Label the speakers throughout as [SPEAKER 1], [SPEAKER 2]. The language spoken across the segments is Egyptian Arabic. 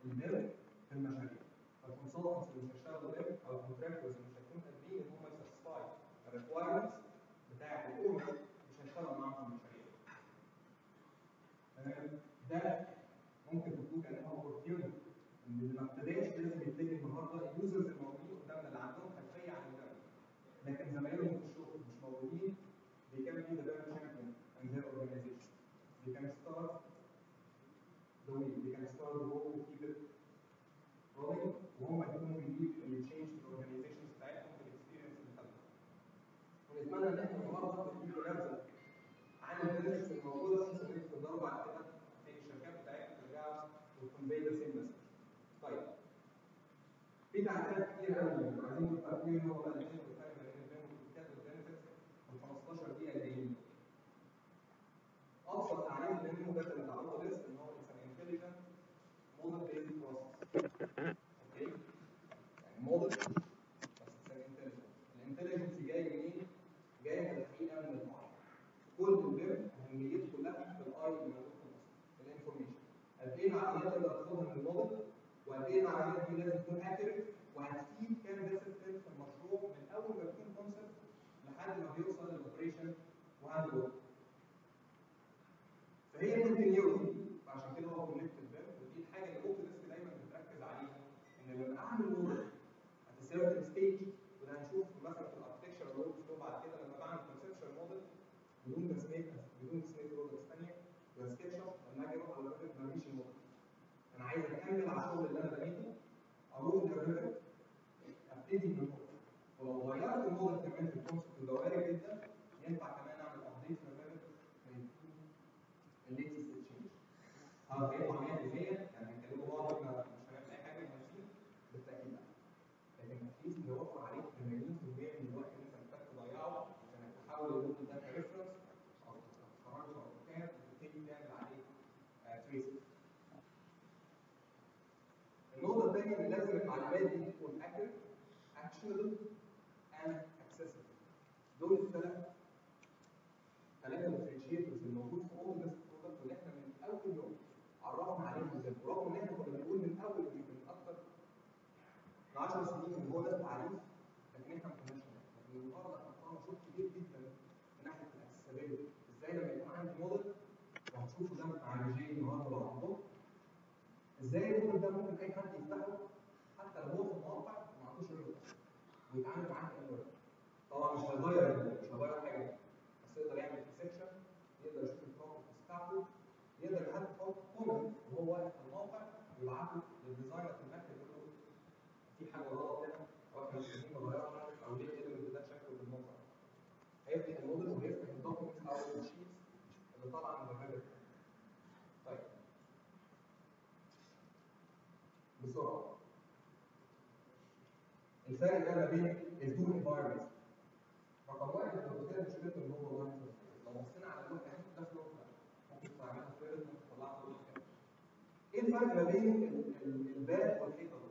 [SPEAKER 1] البيم في المشاريع فالكونسلتنتس اللي مش هيشتغلوا بيم او الكونتراكتورز اللي مش هيكونوا قادرين ان هم يساتسفاي الريكوايرمنتس بتاعت الاونر مش هيشتغل معاهم في المشاريع تمام ده ممكن تكون كانها اوبورتيونيتي ان اللي ما ابتداش لازم يبتدي النهارده اليوزرز الموجودين قدامنا اللي عندهم خلفيه عن البيم لكن زمايلهم في الشغل مش موجودين they can be the better champion in their organization. They can start the way, they can start the role and keep it rolling وهم يكونوا بيجيب اللي change في الاورجنايزيشنز بتاعتهم بالاكسبيرينس اللي خدوها. ونتمنى ان احنا النهارده نديكم نبذه عن البيزنس الموجوده بحيث ان انتوا تقدروا بعد كده في الشركات بتاعتكم ترجعوا وتكونفي ذا سيم مسج. طيب في تعريفات كتير قوي عايزين نبقى ايه هو بقى الفرق ما بين البيم والكات والبنفيتس ال 15 دقيقه الجايين. ابسط تعريف للبيم ده اللي تعرفه لسه ان هو اتس ان انتليجنت موديل بيزد بروسيس. اوكي؟ يعني موديل بس اتس ان انتليجنت. الانتليجنس جاي منين؟ جاي من الحقيقه من المعرفه. كل البيم اهميته كلها في الاي اللي موجود في النص الانفورميشن. قد ايه معلومات تقدر تاخدها من الموديل وقد ايه المعلومات دي لازم تكون اكيوريت وهتفيد كام ديسيبلين في المشروع من اول ما يكون كونسبت لحد ما بيوصل للاوبريشن وهاند ورك. فهي كونتينيوتي فعشان كده هو كونكتد بيم ودي الحاجه اللي اوتوديسك دايما بتركز عليها ان لما اعمل موديل ات سيرتن ستيج وده هنشوف مثلا في الاركتكشر ورك فلو بعد كده لما بعمل كونسبشن موديل بدون تسميه بدون تسميه برودكتس ثانيه وسكتش اب لما اجي اروح على الريفت ما ارميش الموديل انا عايز اكمل على الشغل اللي انا بنيته اروح للريفت ابتدي من النقطه ولو غيرت الموديل كمان في الكونسبت وده وارد جدا ينفع كمان اعمل ابديت للريفت الليتست تشينج هل هيطلع 100% يعني هنكلمه بعض احنا مش هنعمل اي حاجه بنفسنا بالتاكيد لا لكن اتليست بيوفر عليك 80% من الوقت اللي انت محتاج تضيعه عشان تحول الموديل ده كريفرنس او تخرجه او كتاب وتبتدي تعمل عليه تريسنج النقطة الثانية إن لازم المعلومات دي تكون accurate, actionable, and accessible. دول الثلاث ثلاثة differentiators الموجود في all this product واللي احنا من أول يوم عرفنا عليهم ازاي رغم إن احنا كنا بنقول من أول يوم من أكتر من 10 سنين إن هو ده التعريف لكن احنا ما كناش لكن النهارده احنا طلعنا شوط كبير جدا من ناحية الاكسسبيلتي ازاي لما يكون عندي موديل وهتشوفوا ده مع رجال النهارده بعد الظهر ازاي الموديل ده ممكن اي حد يفتحه حتى لو هو في الموقع ما عندوش ريفت ويتعامل معاه كانه ريفت طبعا مش هيغير مش هيغير حاجه بس يقدر يعمل اكسبشن يقدر يشوف البروبرتيز بتاعته يقدر حتى يحط كومنت وهو واقف في الموقع يبعته للديزاينر في المكتب يقول له في حاجه غلط هنا او احنا مش عايزين نغيرها او ليه الاليمنت ده شكله بالموقع هيفتح الموديل وهيفتح الدوكيومنتس او الشيتس اللي طالعه من الريفت طيب بسرعه الفرق ده ما بين التو انفايرمنتس رقم واحد لو قلت لك مشكلته ان هو لاين لو بصينا على اللوحه دي ده فلوت ممكن تعملها فلوت ممكن تطلعها فلوت ايه الفرق ما بين الباب والحيطه دول؟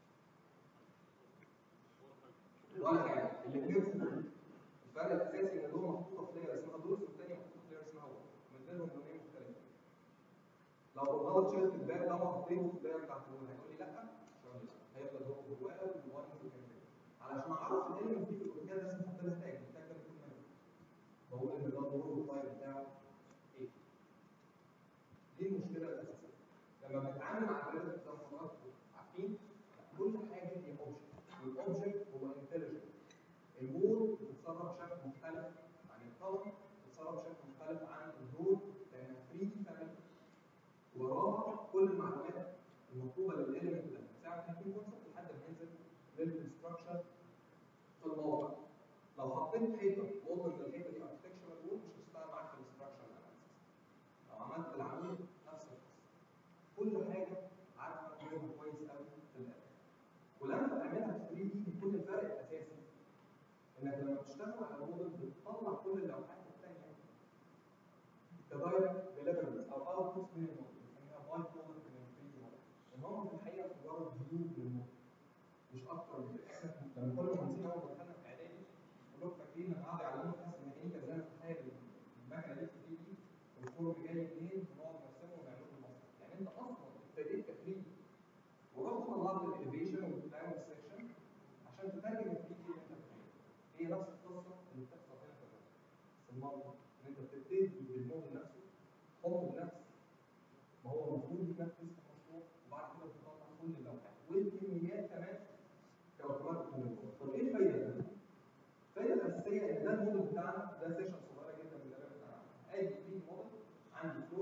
[SPEAKER 1] ولا حاجه الاثنين سمول الفرق الاساسي ان دول محطوطه في لاير اسمها دورس والثانيه محطوطه في لاير اسمها وول من بينهم لونين مختلفين لو غلط شلت الباب ده وحطيته في اللاير بتاعت الوول هيقول لي لا مش هيقول لي لا هيفضل هو جواه والوانز وكده علشان اعرف الاليمنت دي في الاوتوكاد لازم احط لها تاج التاج ده بيكون مهم بقول ان ده دور والفايل بتاعه ايه دي المشكله الاساسيه لما بنتعامل مع الريزلت زي ما حضراتكم عارفين كل حاجه هي اوبجكت والاوبجكت هو انتليجنت الوول بتتصرف بشكل مختلف عن القلم بتتصرف بشكل مختلف عن الدور لانها 3 دي فاميلي وراها كل المعلومات المطلوبه للاليمنت ده من ساعه ما يكون كونسبت لحد ما ينزل للكونستراكشن في الموقع لو حطيت حيطه وقلت ان الحيطه دي اركتكشرال وول مش هتشتغل معاك في الاستراكشر اناليسيس لو عملت العمود نفس القصه كل حاجه عارفه دورها كويس قوي في الاخر ولما تعملها في 3 دي بيكون الفرق الاساسي انك لما بتشتغل على موديل بتطلع كل اللوحات الثانيه كدايركت ديليفربلز او اوتبوتس من الموديل بنسميها باي برودكت من 3 دي موديل ان هم في الحقيقه مجرد فيو من الموديل مش اكتر من كده احنا لما كنا مهندسين اول ما دخلنا في اعدادي كلكم فاكرين لما قعدوا يعلمونا في حاسب ميكانيكا ازاي نتخيل المكنه دي في 3 دي والفورم جاي منين ونقعد نرسمه ونعمله المصنع يعني انت اصلا ابتديت ك 3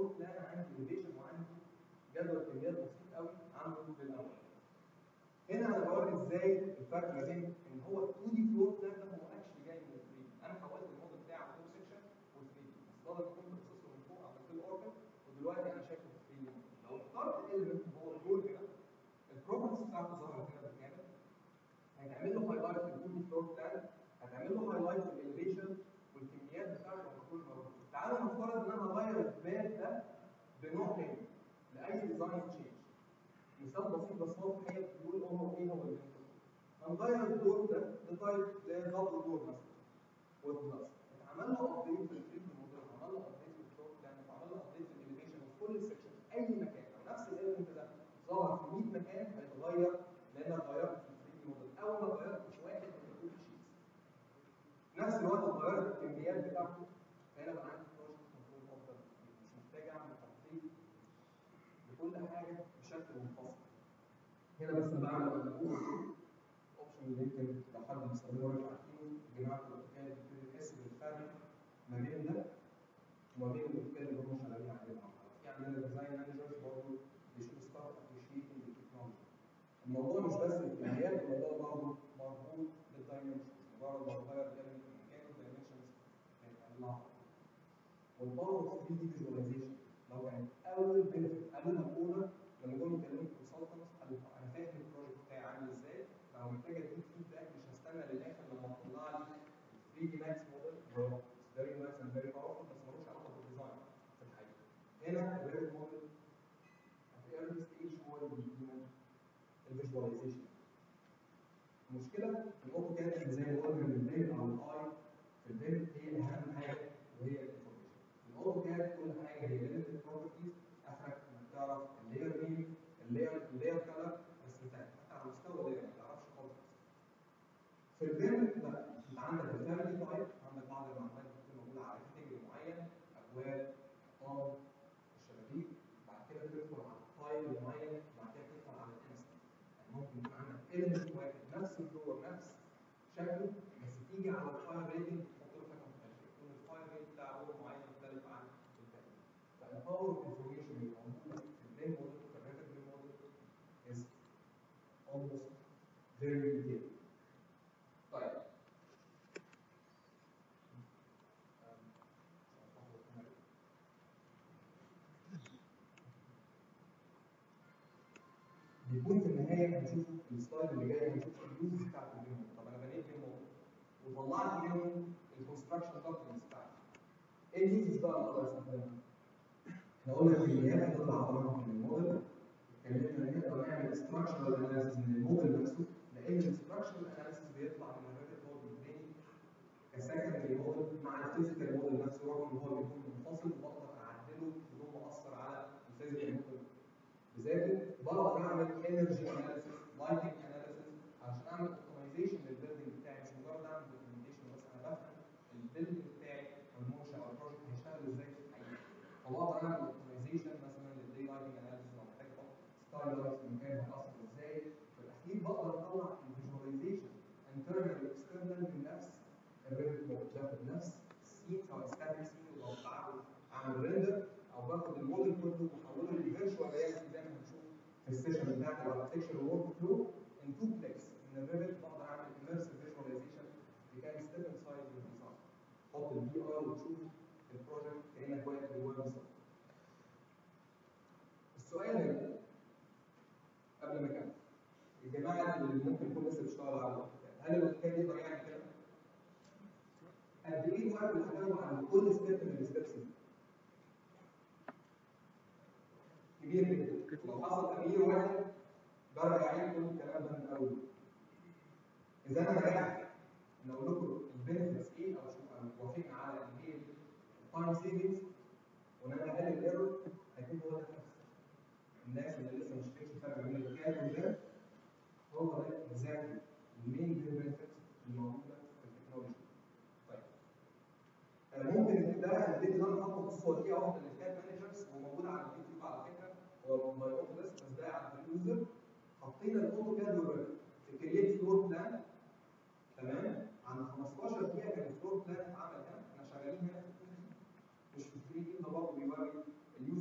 [SPEAKER 1] فلور بلان عندي اليفيشن وعندي جدول كميات بسيط قوي عامله للاول هنا انا بوري ازاي الفرق ما بين ان هو 2 دي فلور بلان ده هو اكشلي جاي من 3 دي انا حولت الموديل بتاعي على 2 سيكشن و 3 دي بس بدل ما كنت بصص من فوق عملت له اوربت ودلوقتي انا شايفه في 3 دي لو اخترت element هو الجول كده البروبرتيز بتاعته ظهرت هنا بالكامل هيتعمل له هايلايت في 2 دي فلور بلان هتعمل له هايلايت في الاليفيشن والكميات بتاعته هتكون موجوده تعالوا نفترض ان انا هغير الباب ده بنوع تاني لاي ديزاين تشينج مثال بسيط بس هو في الحقيقه بيقول هو ايه هو البنت هنغير الدور ده لتايب زي دبل دور مثلا وود بلس اتعمل له ابديت في الفريد موديل اتعمل له ابديت في الفلور بلان اتعمل له ابديت في الاليفيشن في كل السكشن اي مكان لو نفس الاليمنت ده ظهر في 100 مكان هيتغير لان انا غيرت في الفريد موديل اول ما غيرت في واحد من كل شيء نفس الوقت اتغيرت الكميات بتاعته هنا بقى عندي بروجكت كنترول افضل مش محتاج اعمل تخطيط لكل حاجه بشكل منفصل هنا بس انا بعمل اوبشن اللي يمكن لو حد بيستخدمه مش عارفينه جماعه الاوتوكاد بتبتدي تحس بالفرق ما بين ده وما بين الاوتوكاد اللي هم شغالين عليه في عندنا ديزاين مانجرز برضه بيشوفوا ستارت ابريشيتنج التكنولوجي الموضوع مش بس الكميات الموضوع برضه مربوط بالدايمنشنز مجرد ما بغير كلمه المكان الدايمنشنز هيطلع والباور اوف 3 دي فيجواليزيشن لو كانت اول بنفيت قبل ما اقولها لما جم يكلموا كونسلتنت قالوا انا فاهم البروجكت بتاعي عامل ازاي لو محتاج اديك فيدباك مش هستنى للاخر لما تطلع لي 3 دي ماكس موديل هو فيري نايس اند فيري باورفul بس ملوش علاقه بالديزاين في الحقيقه هنا الريل موديل في ايرلي ستيج هو اللي بيدينا الفيجواليزيشن المشكله في الاوتوكاد زي ما قلنا ان البين او الاي في البين هي اهم حاجه وهي الانفورميشن الاوتوكاد كل حاجه هي ليميتد بروبرتيز اخرك انك تعرف اللاير نيم اللاير اللاير كلر بس انت حتى على مستوى اللاير ما تعرفش خالص في البين لا انت عندك الفاميلي تايب عندك بعض المعلومات بتكون موجوده على كاتيجوري معين ابواب حيطان الشبابيك بعد كده تدخل على تايب معين بعد كده تدخل على الانستنت يعني ممكن يكون عندك element واحد نفس الدور نفس شكله بس تيجي على الفاير ريتنج تحط له حاجه مختلفه يكون الفاير ريت بتاع دور معين مختلف عن الباقي فالباور اوف انفورميشن اللي موجوده في البين موديل في الريتر بين موديل is almost very detailed طيب بيكون في النهايه هنشوف السلايد اللي جاي هنشوف اليوز بتاعت البيم طب انا بنيت بيم موديل وطلعت منهم الكونستراكشن دوكيومنتس بتاعتي ايه اليوزز بقى اللي اقدر استخدمها؟ احنا قلنا الكميات هتطلع طبعا من الموديل اتكلمنا ان نقدر نعمل ستراكشرال اناليسيس من الموديل نفسه لان الستراكشرال اناليسيس بيطلع من الريفت موديل بيتبني كسكندري موديل مع الفيزيكال موديل نفسه رغم ان هو بيكون منفصل وبقدر اعدله بدون ما اثر على الفيزيكال موديل بذاته بقدر اعمل انرجي اناليسيس لايتنج اناليسيس عشان اعمل اوبتمايزيشن للبيلدنج بتاعي مش مجرد اعمل دوكيومنتيشن بس انا بفهم البيلدنج بتاعي او المنشا او البروجكت هيشتغل ازاي في الحقيقه فبقدر اعمل اوبتمايزيشن مثلا للدي لايتنج اناليسيس لو محتاج احط ستار لايت في مكان هيأثر ازاي في الاخير بقدر اطلع الفيجواليزيشن انترنال واكسترنال من نفس الريفت موديل باخد نفس السين سواء ستاتيك سين او بعمل اعمل ريندر او باخد الموديل كله واحوله لفيرتشوال رياليتي زي ما هنشوف في السيشن بتاعت الاركتكشر ورك فلو ان تو بليكس من الريفت بقدر اعمل اميرسيف فيجواليزيشن لكان ستيب انسايد الديزاين حط الفي ار وتشوف البروجكت كانك واقف جواه بالظبط السؤال هنا قبل ما اكمل الجماعه اللي ممكن يكون لسه بيشتغل على الاوتوكاد هل الاوتوكاد يقدر يعمل كده؟ قد ايه الوقت اللي هتاخده عند كل ستيب من الستبس دي؟ كبير جدا لو حصل تغيير واحد برجع اعيد كل الكلام ده من الاول اذا انا رجعت ان اقول لكم البنفيتس ايه او شوف او وافقنا على ان هي التايم سيفنجز وان انا اقلل الايرور هيكون هو ده نفس الناس اللي لسه مش فاكرين الفرق بين الكاد والجاب هو ده اكزاكتلي المين بنفيتس اللي موجوده في التكنولوجي طيب آه، ممكن ده الفيديو ده انا حاطه بص هو دقيقه واحده للكاد مانجرز وموجود على اليوتيوب على فكره هو باي اوتوديسك بس ده على اليوزر حطينا الاوتوكاد والريفت في كرييت فلور بلان تمام عند 15 دقيقه كان الفلور بلان اتعمل هنا احنا شغالين هنا في 2 دي مش في 3 دي ده برضه بيوري اليوزر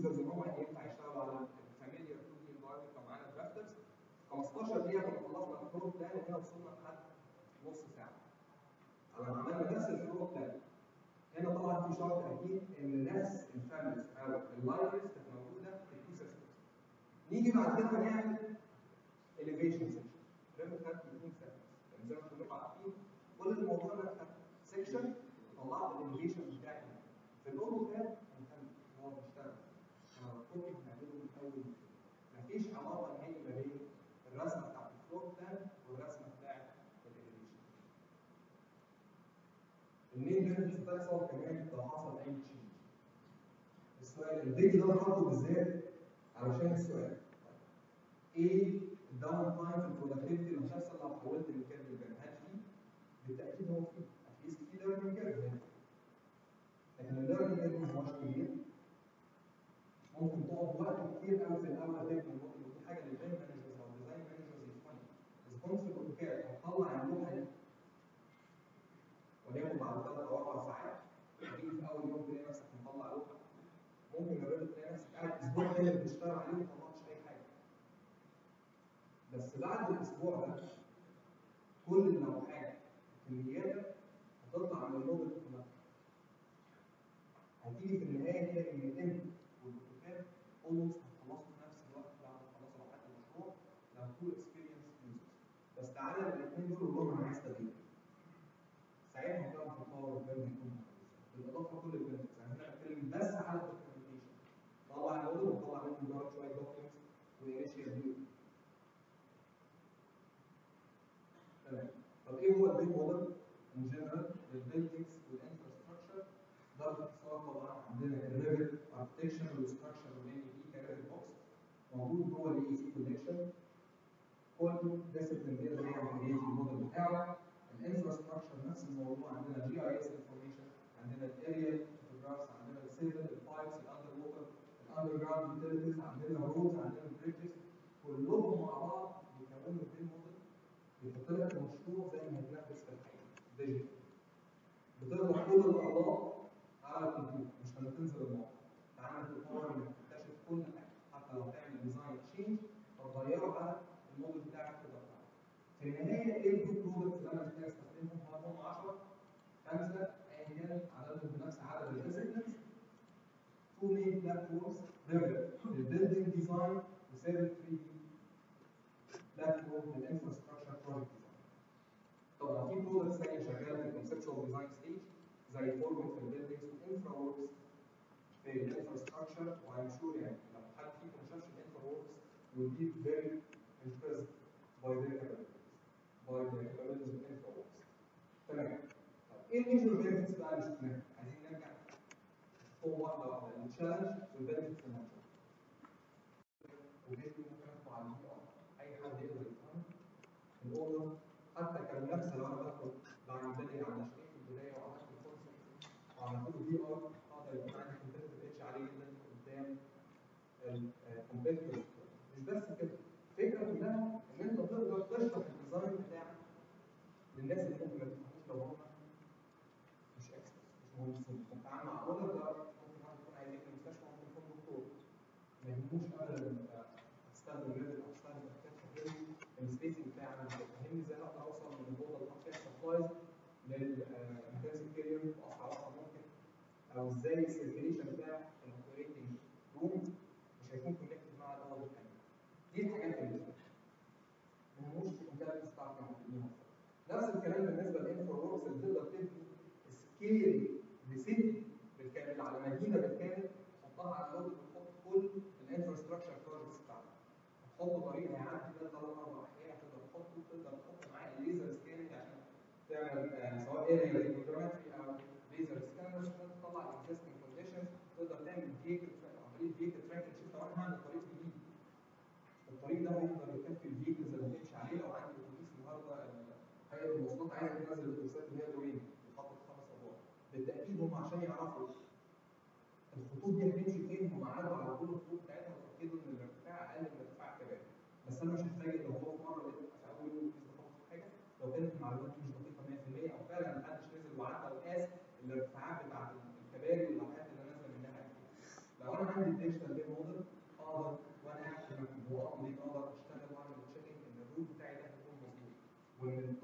[SPEAKER 1] 15 دقيقه كنا خلصنا الفلور بلان وهنا وصلنا لحد نص ساعه على ما عملنا نفس الفلور بلان هنا طبعا في شرط اكيد ان نفس الفاميليز او اللايبرز كانت موجوده في التو سيستمز نيجي بعد كده نعمل elevation section ريمو خدت 2 سكند لان زي ما انتم عارفين كل الموضوع ده خدت سيكشن طلعت الاليفيشن بتاعي في الاوتو كاد هنكمل هو بيشتغل انا الكوبي هنعمله من اول وجديد. مفيش علاقه نهائي ما بين الرسمه بتاعت الفلور بلان والرسمه بتاعت الاليفيشن المين بينفيتس بتحصل كمان لو حصل اي تشينج السؤال الفيديو ده برضه بالذات علشان السؤال ايه الداون تايم في البرودكتيفيتي اللي هتحصل لو حولت من كيرف لبان هل في؟ بالتاكيد هو في اتليست في ليرنينج كيرف هنا لكن الليرنينج كيرف ما هوش كبير ممكن تقعد وقت كتير قوي في الاول تبني الموديل ودي حاجه للبان مانجرز او ديزاين مانجرز يفهموا ريسبونس في الاوتوكاد هتطلع اللوحه دي وليكن بعد ثلاث او اربع ساعات تيجي في اول يوم تلاقي نفسك مطلع لوحه ممكن الريفت تلاقي نفسك قاعد اسبوع كامل بتشتغل عليه وما طلعتش اي حاجه بس بعد الاسبوع ده كل لو حاجه كمياتك هتطلع من الموديل كلها هتيجي في النهايه تلاقي ان انت والاوتوكاد اولموست هتخلصوا في نفس الوقت بعد ما تخلصوا حتى المشروع لو تو اكسبيرينس يوزرز بس تعالى الاثنين دول قول لهم انا عايز تغيير ساعتها هتعرف تطور البرنامج يكون بالاضافه لكل البنفيتس يعني احنا بنتكلم بس على الدوكيومنتيشن طلع الموديل وطلع منه مجرد شويه دوكيومنتس وانيشال فيو تمام طب ايه هو البيت موديل ان جنرال للبيلدينجز والانفراستراكشر ده باختصار طبعا عندنا الريفت اركتكشر والستراكشر والان بي كريفت بوكس موجود جوه الاي سي كوليكشن كل ديسيبلين بيقدر يعمل كريت الموديل بتاعه الانفراستراكشر نفس الموضوع عندنا جي اي اس انفورميشن عندنا الاريال فوتوغرافز عندنا السيفل البايبس الاندر ووتر الاندر جراوند يوتيليتيز عندنا الرودز عندنا البريدجز كلهم مع بعض بيكونوا البين موديل بيحط لك المشروع زي ما هيتنفذ في الحقيقه ديجيتال بتطلع كل الاعضاء على الكمبيوتر مش لما تنزل الموقع تعمل تطور انك تكتشف كل حاجه حتى لو تعمل ديزاين تشينج فتغيره على الموديل بتاعك تقدر تعمله في النهايه ايه الجروب برودكتس اللي انا محتاج استخدمهم هل هم 10 5 ايا كان عددهم بنفس عدد الديسيبلينز تو مين بلاتفورمز ريفت للبيلدينج ديزاين وسيفل 3 دي بلاتفورم للانفراستراكشر بروجكت ديزاين طبعا في برودكتس ثانيه شغاله في الكونسبشوال ديزاين ستيج زي فورمت في البيلدينجز والانفرا وركس في الانفراستراكشر وام شور يعني لو حد فيكم ما شافش الانفرا وركس will be very impressed by their capabilities by the capabilities of infra works تمام طيب ايه الميجر بينفيتس بقى اللي شفناها؟ عايزين نرجع نحطهم واحده واحده التشالنج والبينفيتس الموجوده وبيتي ممكن ادخل على البي ار اي حد يقدر يفهم الاوردر حتى كمنافسه لو انا بدخل بعمل بيلدنج على ناشئين في البدايه وعملت الكونسبت وعملت له بي ار اقدر يكون عندي كومبيتيتيف اتش عالي جدا قدام الكومبيتيتيف مش بس كده الفكره كلها ان انت تقدر تشرح الديزاين بتاعك للناس اللي ممكن ما تفهموش لو هم مش اكسبرت مش مهندسين بتتعامل مع اولر ده ممكن واحد يكون عايز يبني مستشفى ممكن يكون دكتور ما يهموش ابدا انت هتستخدم ريفت او تستخدم اركتشر السبيسنج بتاعي انا فاهمني ازاي اقدر اوصل من الاوضه اللي حاطط فيها سبلايز للانتنسيف كير يونت باسرع وقت ممكن او ازاي السيركيليشن بتاع الاوبريتنج روم مش هيكون كونكتد مع الاوضه الثانيه دي الحاجات اللي ما يهموش الانتليجنس بتاعك تعملها نفس الكلام بالنسبه للانفرا وركس اللي تقدر تبني سكيل لسيتي بالكامل على مدينه بالكامل تحطها على الارض وتحط كل الانفراستراكشر بروجكتس بتاعتك تحط طريق هيعدي كده ثلاث اربع احياء تقدر تحطه تقدر تحط معاه الليزر سكاننج عشان تعمل آه، سواء اريا ريكوجرافي او ليزر سكانرز عشان تطلع الاكزيستنج كونديشنز تقدر تعمل فيكل عن طريق فيكل تراكنج شوف لو انا هعمل طريق جديد الطريق ده هيقدر يكفي الفيكلز اللي هتمشي عليه لو عندي اتوبيس النهارده هيئه المواصلات عايزه تنزل الاتوبيسات اللي هي دورين بتحط خمس ادوار بالتاكيد هم عشان يعرفوا الخطوط دي هتمشي فين هم قعدوا على كل الخطوط بتاعتها وتاكدوا ان الارتفاع اقل من ارتفاع الكباري بس انا مش محتاج ان هو في مره لقيت في اول يوم في ضغط حاجه لو كانت المعلومات مش دقيقه 100% او فعلا محدش نزل وعدى وقاس الارتفاعات بتاعت الكباري واللوحات اللي نازله منها قد ايه لو انا عندي الديجيتال بين موديل اقدر وانا قاعد في المكتب واقضي اقدر اشتغل واعمل تشيكنج ان الروت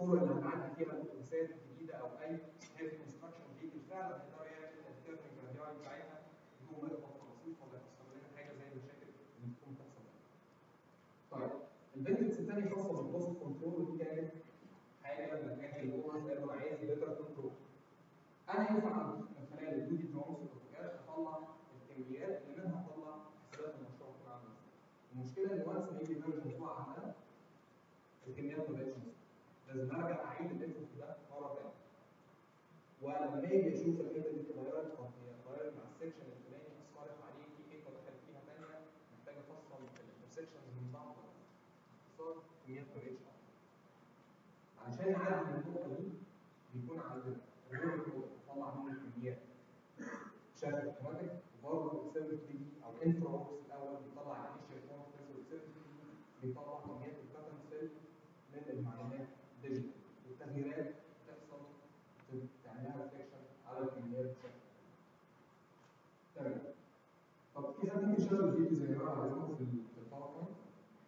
[SPEAKER 1] الطرق اللي هنعدي فيها الاتوبيسات الجديده او اي هيفي كونستراكشن فيكل فعلا هيقدر يعمل التيرنينج راديالي بتاعتها بدون ما يخبط في رصيف ولا يحصل لنا حاجه زي المشاكل اللي بتكون بتحصل طيب البنفيتس الثانيه خاصه بالبروسيس كنترول ودي كانت حاجه لما كان الاونرز قالوا انا عايز بيتر كنترول انا ينفع من خلال الدودي درونز والاوتوكاد اطلع الكميات اللي منها اطلع حسابات المشروع بتاع عامل ازاي المشكله ان وانس ما يجي فيرجن يطلع عندنا الكميات ما بقتش مظبوطه لازم ارجع اعيد الانفوت ده مره ثانيه ولما اجي اشوف الحته دي اتغيرت طب هي اتغيرت مع السكشن الفلاني اثرت عليه في حته دخل فيها ثانيه محتاج افصل الانترسكشنز من بعض صار كميات ما بقتش علشان نعدي من النقطه دي بيكون عندنا الريفر كود طلع منه الكميات بشكل اوتوماتيك وبرضه اكسبرتلي او انفرا وركس الاول بيطلع الانيشال كوانتيتيز واكسبرتلي بيطلع كميات الباترن سيل من المعلومات ديجيتال والتغييرات بتحصل تعملها ريفليكشن على الكميات بشكل تمام طب في حد ممكن يشغل الفيديو زي ما جماعه عايزينه في ال- في الباوربوينت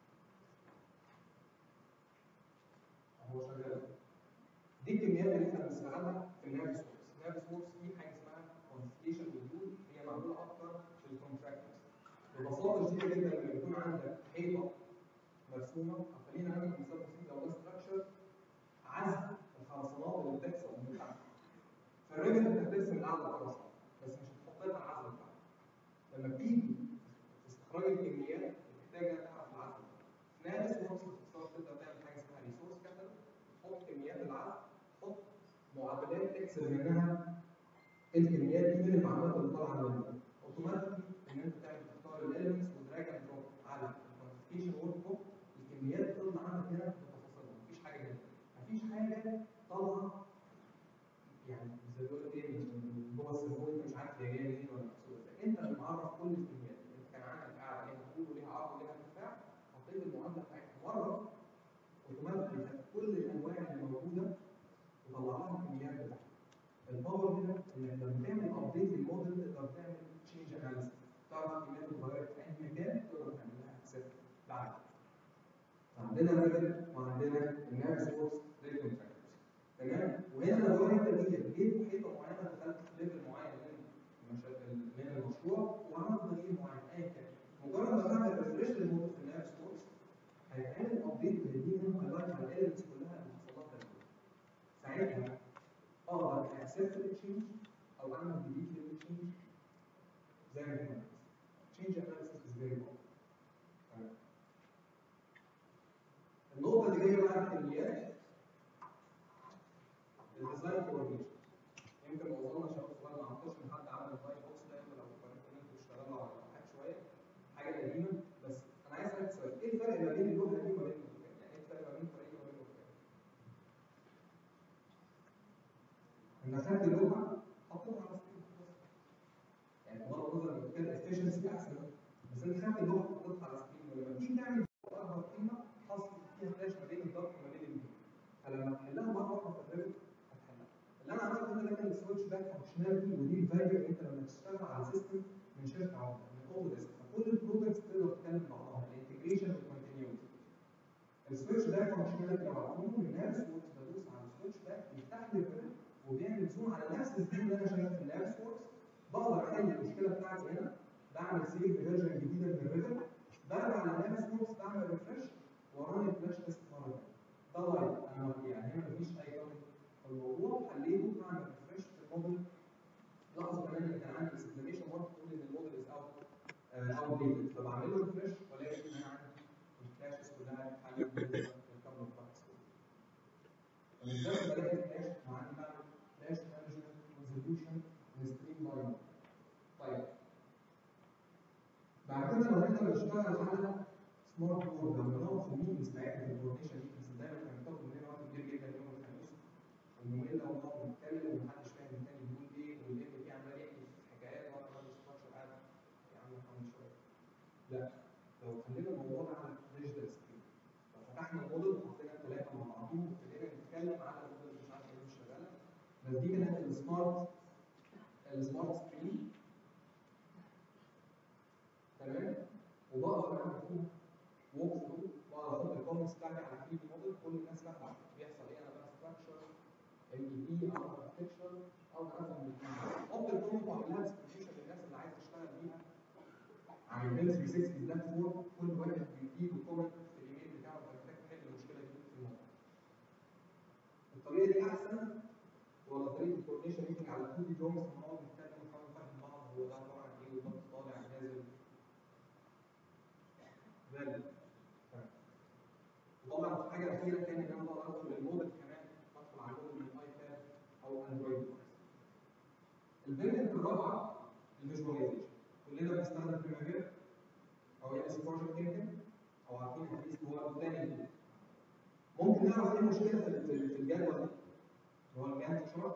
[SPEAKER 1] هو شغال دي الكميات اللي احنا بنستخدمها في النافس ووركس النافس ووركس دي حاجه اسمها كونفيكيشن موديول هي معموله اكتر في الكونتراكتورز ببساطه شديده جدا لما يكون عندك حيطه مرسومه او خلينا نعمل مثال بسيط لو ده ستراكشر عزل الخرسانات اللي بتحصل من تحت فالرجل انت هترسم الاعلى الخرسانه بس مش هتحط لها العزل بتاعها لما بتيجي في استخراج الكميات محتاجه تعرف العزل في نافس ووركس باختصار تقدر تعمل حاجه اسمها ريسورس كاتالوج تحط كميات العزل تحط معادلات تحسب منها الكميات دي من المعلومات اللي طالعه من الموديل اوتوماتيكلي ان انت تعمل تختار الاليمنتس ودراج اند دروب على الكوانتيفيكيشن ورك بوك الكميات بتطلع عندك هنا بتفاصيلها مفيش حاجه هنا مفيش حاجه طالعه يعني زي ما بيقولوا ايه من جوه السيرفر انت مش عارف هي جايه منين ولا محسوبه ازاي انت اللي معرف كل الكميات انت كان عندك قاعده ليها طول وليها عرض وليها ارتفاع حطيت المعادله بتاعتها مره اوتوماتيكلي خدت كل الانواع اللي موجوده وطلع لها الكميات بتاعتها الباور هنا انك لما تعمل ابديت للموديل تقدر تعمل تشينج اناليسيس تعرف الكميات اتغيرت في اي مكان تقدر تعمل لها اكسبت بعد عندنا ريفل وعندنا النافس فورس للكونتراكتورز تمام وهنا لو انا تغيير جيت حيطه معينه دخلت في ليفل معين من المشا- من المشروع وعملت تغيير معين ايا كان مجرد ما تعمل ريفريش للموديل في النافس فورس هيتعمل ابديت وهيديني هنا هايلايت على الاليمنتس كلها اللي حصل لها تغيير ساعتها اقدر اكسبت التشينج او اعمل ديليت للتشينج زي ما هي تشينج اناليسيس از فيري تمام النقطة اللي جاية بعد الكميات الديزاين كوردينيشن يمكن معظمنا شباب صغير ما اعتقدش ان حد عمل اللاين بوكس ده الا لو قررتوا ان انتوا تشتغلوا على لوحات شوية حاجة قديمة بس انا عايز اسالك سؤال ايه الفرق ما بين اللوحة دي وما بين الاوتوكاد؟ يعني ايه الفرق ما بين الطريقة وما بين الاوتوكاد؟ ان اخدت لوحة حطيتها على سكرين يعني بغض النظر ان كان efficiency احسن بس انت خدت اللوحه حطيتها على سكرين ولما تيجي تعمل اكبر قيمه حصل فيها فلاش ما بين الضغط وما بين اليمين فلما تحلها مره واحده في الريفت هتحلها اللي انا عملته هنا ده كان السويتش باك فانكشناليتي ودي الفاليو اللي انت لما تشتغل على سيستم من شركه واحده من اوتو ديسك فكل البرودكتس تقدر تتكلم مع بعضها الانتجريشن والكونتينيوتي السويتش باك فانكشناليتي لو عملته الناس وقت بدوس على السويتش باك بيفتح لي الريفت وبيعمل زوم على نفس السكرين اللي انا شايفها في اللابس ووركس بقدر احل المشكله بتاعتي هنا بعمل سيف فيرجن جديده من الريفت برجع للابس ووركس بعمل ريفرش وراني فلاش تيست مره ثانيه ده لايف انا يعني هنا مفيش اي كومنت في الموضوع حليته بعمل ريفرش في الموديل لاحظوا كمان ان كان عندي اكسكليميشن مارك تقول ان الموديل از اوت اوت ديتد فبعمل له ريفرش والاقي ان انا عندي الفلاشز كلها اتحلت بالكامل بتاعتي ومش بس بلاقي فلاش انا عندي بعمل فلاش مانجمنت ريزوليوشن وستريم لاين طيب بعد كده لو احنا بنشتغل على سمارت بورد لما نقعد في الميتنجز بتاعتنا في الكوردينيشن ميتنجز دايما كان بتاخد مننا وقت كبير جدا يوم الخميس وممل لو نقعد نتكلم ومحدش فاهم التاني بيقول ايه والام بي عمال يحكي في حكايات وانا راجل ستراكشر قاعد يا عم افهم شويه لا لو خلينا الموضوع ده على ديجيتال سكرين لو فتحنا الموديل وحطينا الثلاثه مع بعضهم وابتدينا نتكلم على الموديل مش عارف ايه مش شغاله بس دي كانت السمارت السمارت سكرين تمام وبقدر اعمل فيه ووك ثرو واقدر احط الكومنتس بتاعتي على 3 دي موديل كل الناس فاهمه بيحصل ايه انا بس ام اي بي او اركتشر او هنفهم الاثنين ممكن تكون انتوا عاملين لها ديستريبيوشن للناس اللي عايز تشتغل بيها على البيم 360 بلاتفورم كل واحد بيجيب كومنت في الايميل بتاعه فمحتاج تحل المشكله دي في الموقع. الطريقه دي احسن ولا طريقه الكوردينيشن ميتنج على 2 دي درومز ونقعد نتكلم ونحاول نفهم بعض هو ده عباره عن ايه والضغط طالع نازل فاليد وطبعا في حاجه اخيره كان ان انا اقدر ادخل الموديل كمان ادخل على الموديل من ايباد او اندرويد الفيرجن الرابعه الفيجواليزيشن كلنا بنستخدم بريمير او ام اس بروجكت كيمكن او عارفين اتليست هو الثاني ممكن نعرف ايه المشكله في في- في الجدول ده هو الجانت شارت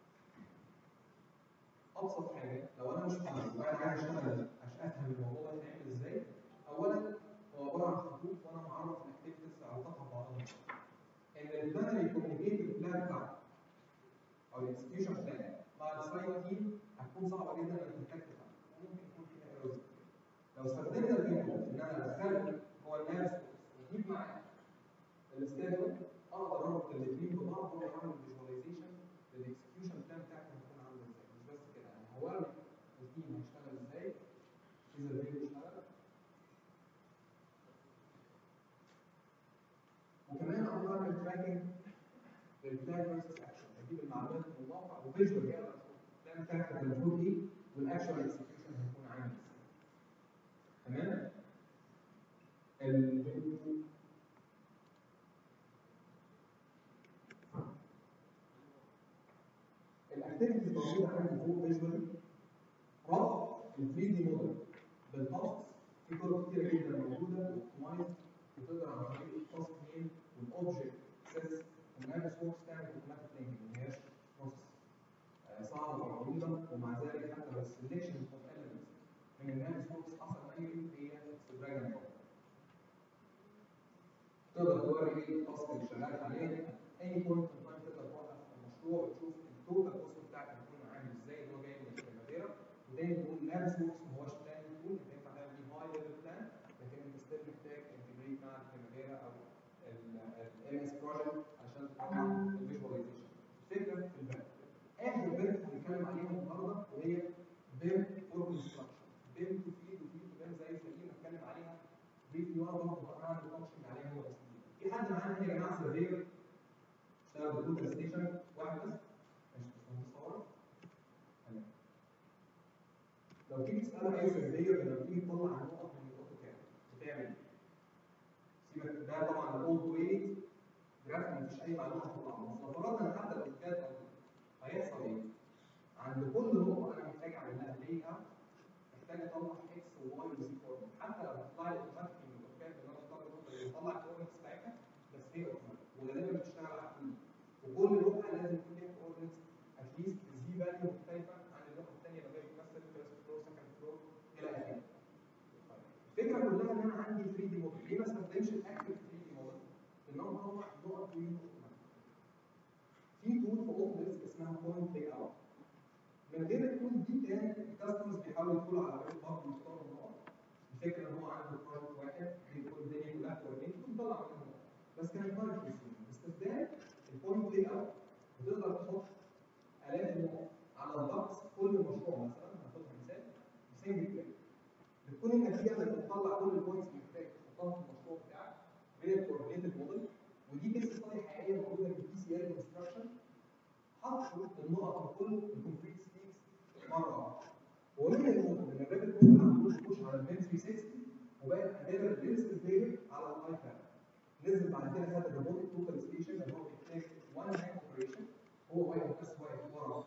[SPEAKER 1] ابسط حاجه لو انا مش فاهم وانا عايز اشتغل عشان افهم الموضوع ده هيتعمل ازاي اولا هو عباره عن خطوط وانا معرف الاكتيفيتيز علاقتها ببعضها ان البلانري كوميونيكيت بلان بتاعك او الاكسكيوشن بلان مع السايت تيم هتكون صعبه جدا انك تحتاج تفهم ممكن يكون فيها ايرورز لو استخدمنا الفيديو ان انا ادخله هو الناس واجيب معاه السكادول اقدر اربط الاثنين ببعض واقدر اعمل فيجواليزيشن للاكسكيوشن بلان بتاعتي هتكون عامله ازاي مش بس كده يعني هوري التيم هيشتغل ازاي اذا الفيديو اشتغل وكمان اقدر اعمل تراكنج للبلان فيرسس اكشن اجيب المعلومات من الموقع وفيجوال كده البلان بتاعتك كان المفروض ايه والاكشوال اكسكيوشن هيكون عامل ازاي تمام ال- الاكتيفيتيز موجوده عندي فوق فيجوالي ربط ال 3 دي موديل بالتاسكس في طرق كتيره جدا موجوده اوبتمايز وتقدر عن طريق التاسك نيم والاوبجكت سيتس والنافس وركس تعمل اوتوماتيك لينكينج ما هياش بروسس صعبه وموجوده ومع ذلك حتى لو السلكشن اوف elements من النافس وركس حصل مانيولي هي دراج تقدر توري ايه التاسك اللي شغال عليه اي بوينت ان تايم تقدر توقف المشروع وتشوف التوتال كوست بتاعك هيكون عامل ازاي اللي هو جاي من البريمافيرا وتاني تقول لابس وركس ما هوش بلان تقول انت ينفع تعمل بيه هاي ليفل بلان لكن انت ستيل محتاج انتجريت مع البريمافيرا او الام اس بروجكت عشان تطلع الفيجواليزيشن الفكره في البلان اخر بيرت هنتكلم عليها النهارده وهي بيم فور كونستراكشن بيم تفيد وفيد وبيم زي سليم هنتكلم عليها بريفلي وانا برضه هعمل فانكشن عليها هو بس في حد معانا هنا يا جماعه سيرفير اشتغل بالكمبيوتر ستيشن واحد بس ماشي بس هو مصور تمام لو تيجي تساله اي سيرفير لما تيجي تطلع النقط من الاوتوكاد بتعمل ايه؟ سيبك ده طبعا الاولد واي جراف مفيش اي معلومه هتطلع بس لو فرضنا ان حتى الاوتوكاد أو هيحصل ايه؟ عند كل نقطه انا محتاج اعمل لها لي اوت محتاج اطلع اكس وواي وزي كوردينيت حتى لو هتطلع لي اوتوماتيك من الاوتوكاد ان انا اختار النقطه اللي بتطلع الكوردينيتس بتاعتها بس هي اوتوماتيك وغالبا بتشتغل على كل وكل لوحه لازم يكون ليها كوردينيتس اتليست زي فاليو مختلفه عن اللوحه الثانيه لما باجي بمثل فيرست فلور سكند فلور الى اخره. الفكره كلها ان انا عندي 3 دي موديل ليه ما استخدمش الاكتف 3 دي موديل؟ ان انا اطلع نقط ويو اوتوماتيك. في تول في اوتو ديسك اسمها بوينت لاي اوت من غير التول دي كان الكاستمرز بيحاولوا يدخلوا على الويب برضه يختاروا النقط الفكره ان هو عنده بروجكت واحد بيكون الدنيا كلها كوردينيت ويطلع منه نقط بس كان تايم كونسيوم باستخدام البوينت لاي اوت بتقدر تحط الاف النقط على الباكس كل مشروع مثلا هاخدها مثال بسنجل كليك بتكون النتيجه انك بتطلع كل البوينتس اللي محتاج تحطها في المشروع بتاعك بالكوردينيتد موديل ودي كيس ستادي حقيقيه موجوده في البي سي ال كونستراكشن حطوا النقط بكل الكونكريت ستيكس مره واحده ومن الموديل ان الريفت موديل عملوش بوش على البيم 360 وبقت اداه للسيرفير على الايباد نزل بعد كده هذا الروبوتك توتال ستيشن اللي هو بيحتاج وان مان اوبريشن هو واقف بس واقف ورا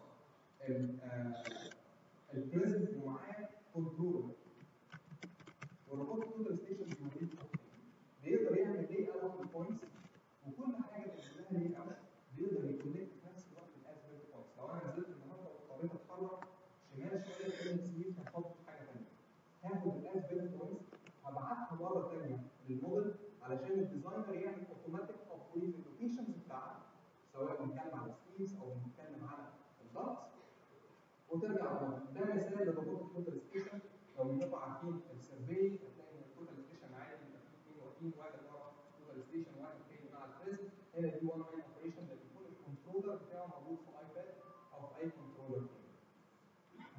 [SPEAKER 1] البريزنت ومعاه كنترول والروبوتك توتال ستيشن بيقدر يعمل لي اوت البوينتس وكل حاجه بيعملها لي اوت بيقدر يكونكت في نفس الوقت الاسبيرت بوينتس لو انا نزلت النهارده واضطريت اتحرك شمال شويه كان سنين هحط حاجه ثانيه هاخد الاسبيرت بوينتس هبعتها مره ثانيه للموديل علشان الديزاينر يعمل اوتوماتيك ابديت اللوكيشنز بتاعها سواء بنتكلم على سكيمز او بنتكلم على الضغط وترجع لورا ده مثال للروبوت توتال ستيشن لو انتوا عارفين السيرفي هتلاقي ان التوتال ستيشن عادي بيبقى فيه اثنين واقفين واحد ورا توتال ستيشن واحد تاني مع البريزنت هنا دي 1 لاين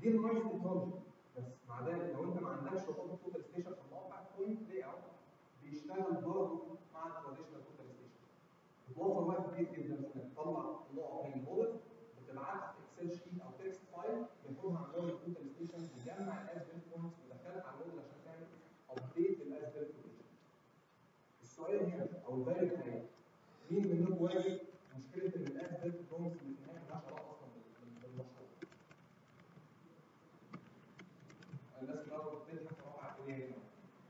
[SPEAKER 1] دي النايس تكنولوجي بس مع ذلك لو انت ما عندكش روبوت توتال ستيشن في الموقع بوينت لاي اوت بيشتغل برضه مع التراديشنال توتال ستيشن بتوفر وقت كبير جدا في انك تطلع نوع من الموديل بتبعتها في اكسل شيت او تكست فايل بياخدها عن نوع التوتال ستيشن بيجمع الاس بيلد بوينتس ويدخلها على الموديل عشان تعمل ابديت للاس بيلد بوينتس السؤال هنا او الفاليو بتاعي مين منكم واجه مشكله ان الاس بيلد بوينتس اللي في النهايه مالهاش علاقه اصلا بال- بالمشروع الناس اللي هو بتضحك في رابعه كليه هنا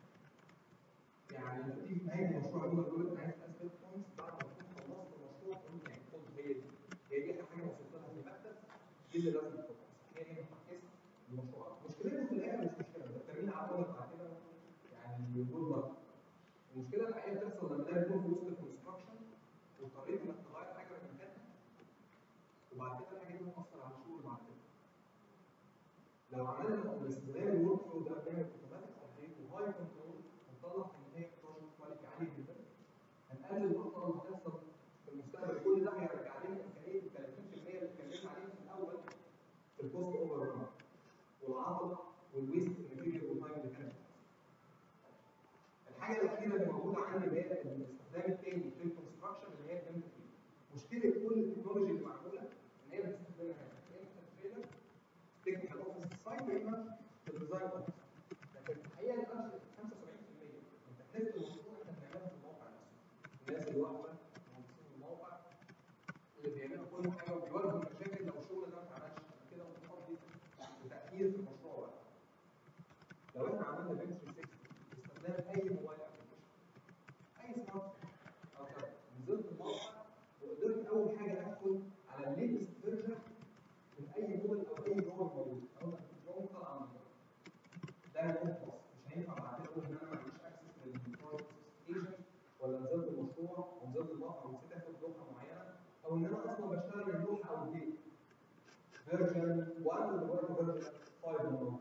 [SPEAKER 1] يعني لما تيجي في نهايه المشروع يقول لك يقول لك انا عايز اثبت بوينتس بعد ما تكون خلصت المشروع تقول يعني خد هي دي هي دي اخر حاجه وصلت لها في المكتب دي اللي لازم تخلص هي دي متحكس المشروع مشكلته في الاخر مش مشكله ده التمرين على الأول بعد كده يعني جود لك المشكله الحقيقيه بتحصل لما ده يكون في وسط الكونستراكشن واضطريت انك تغير حاجه من مكانها وبعد كده الحاجه دي هتاثر على الشغل بعد كده لو عملنا باستخدام الورك فلو ده بنعمل اوتوماتيك ابديت وهاي كنترول هنطلع في النهايه بروجكت كواليتي عالي جدا هنقلل الاخطاء اللي هتحصل في المستقبل كل ده هيرجع لنا امكانيه ال 30% اللي اتكلمنا عليها في الاول في الكوست اوفر ران والعطل والويست ماتيريال والتايم اللي كانت الحاجه الاخيره اللي موجوده عندي اللي هي الاستخدام الثاني في الكونستراكشن اللي هي البنت مشكله كل التكنولوجي اللي معموله ان هي بتستخدمها هنا يا اما في التريلر تكنيكال اوفيس سايت يا اما في الديزاين اوفيس لكن الحقيقه ال 75% من تكلفه المشروع احنا بنعملها في الموقع نفسه الناس اللي واقفه مهندسين الموقع اللي بيعملوا كل حاجه وبيواجهوا المشاكل لو الشغل ده ما اتعملش قبل كده وبتقضي بتاخير في المشروع وقت لو احنا عملنا بنش 360 باستخدام اي موبايل ابلكيشن اي سمارت فون او تابلت نزلت الموقع وقدرت اول حاجه ادخل على الليتست فيرجن من اي موديل او اي جوه موجود او جوه طالعه من بره. ده هيكون خاص مش هينفع بعد كده اقول ان انا ما عنديش اكسس للبروجكت سبيسيفيكيشن ولا نزلت المشروع ونزلت الموقع ونسيت اخد لوحه معينه او ان انا اصلا بشتغل من لوحه او دي فيرجن 1 ودلوقتي فيرجن 5 موجود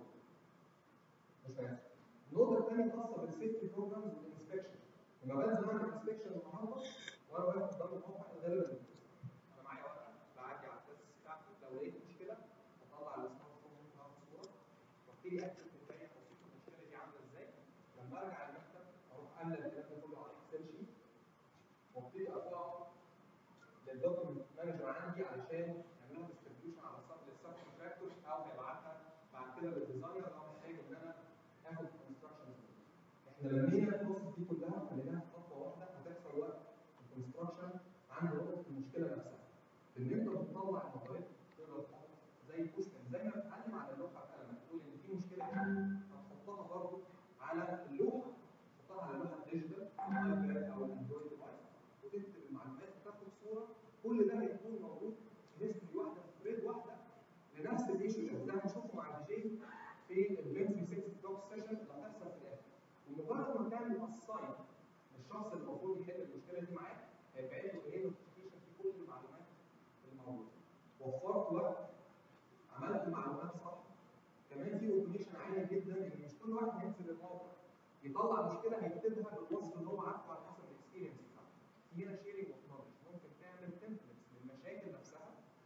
[SPEAKER 1] مش هيحصل النقطه الثانيه خاصه بالسيفتي بروجرامز والانسبكشن لما بنزل اعمل انسبكشن النهارده وانا واقف قدام الموقع غالبا انا معايا ورقه بعدي على التست بتاعتي لو لقيت مشكله بطلع السمارت فون ممكن اخد صوره وابتدي اكتب في البيان اوصف المشكله دي عامله ازاي لما ارجع المكتب اروح املى الكلام ده كله على اكسل شيت وابتدي ارفعه للدوكيمنت مانجر عندي علشان يعملها ديستريبيوشن على السب للسب كونتراكتورز او هيبعتها بعد كده للديزاينر لو محتاج ان انا اخد كونستراكشن احنا لمينا البروسيس دي كلها وخليناها في خطوه واحده هتحصل وقت الكونستراكشن عند نقطه المشكله نفسها ان انت بتطلع المطاريد تقدر تحط زي بوستن زي ما بتعلم على اللوحه بقلمك تقول ان في مشكله هنا هتحطها برضه على اللوحه تحطها على اللوحه الديجيتال الايباد او الاندرويد ديفايس وتكتب المعلومات وتاخد صوره كل ده هيكون موجود في هيستوري واحده في ثريد واحده لنفس الايشو ده ده هنشوفه مع الدي جي في البين 360 دوك سيشن اللي هتحصل في الاخر ومجرد ما تعمل اساين للشخص اللي المفروض يحل المشكله دي معاك هيبقى له ايه نوتيفيكيشن في كل المعلومات الموجوده وفرت وقت عملت المعلومات صح كمان في اوتوميشن عالي جدا ان مش كل واحد ينزل الموقع يطلع مشكله هيكتبها بالوصف اللي هو عارفه على حسب الاكسبيرينس بتاعته في هنا شيرنج اوف نولج ممكن تعمل تمبلتس للمشاكل نفسها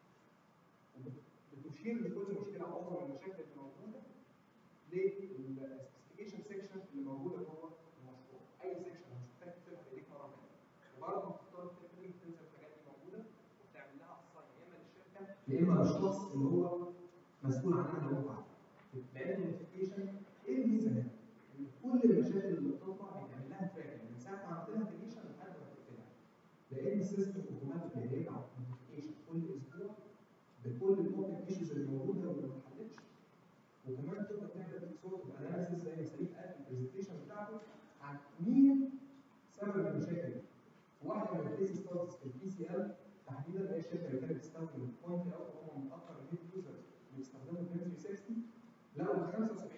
[SPEAKER 1] وبتشير لكل مشكله او معظم المشاكل اللي موجوده للسبيسيفيكيشن سيكشن اللي موجوده جوه المشروع اي سيكشن مش محتاج تكتبها بايديك مره ثانيه وبرضه بتختار التكنيك تنزل الحاجات دي موجوده وتعمل لها اساين يا اما للشركه يا اما للشخص اللي هو مسؤول عنها لو هو لان النوتيفيكيشن ايه الميزه هنا؟ ان كل المشاكل اللي بتطلع بيتعمل لها تراكنج من ساعه ما عملت لها ديليشن لحد ما تقفلها لان السيستم اوتوماتيك هيبعت نوتيفيكيشن كل اسبوع بكل الاوبن ايشوز اللي موجوده واللي ما اتحلتش وكمان تقدر تعمل صوره الاناليسيس زي ما سليم قال في البرزنتيشن بتاعته عن مين سبب المشاكل دي. واحده من الكيس ستاديز في البي سي ال تحديدا اللي هي الشركه اللي كانت بتستخدم البوينت اوت وهم من اكثر ال 100 يوزرز اللي بيستخدموا البين 360 لقوا ان 75%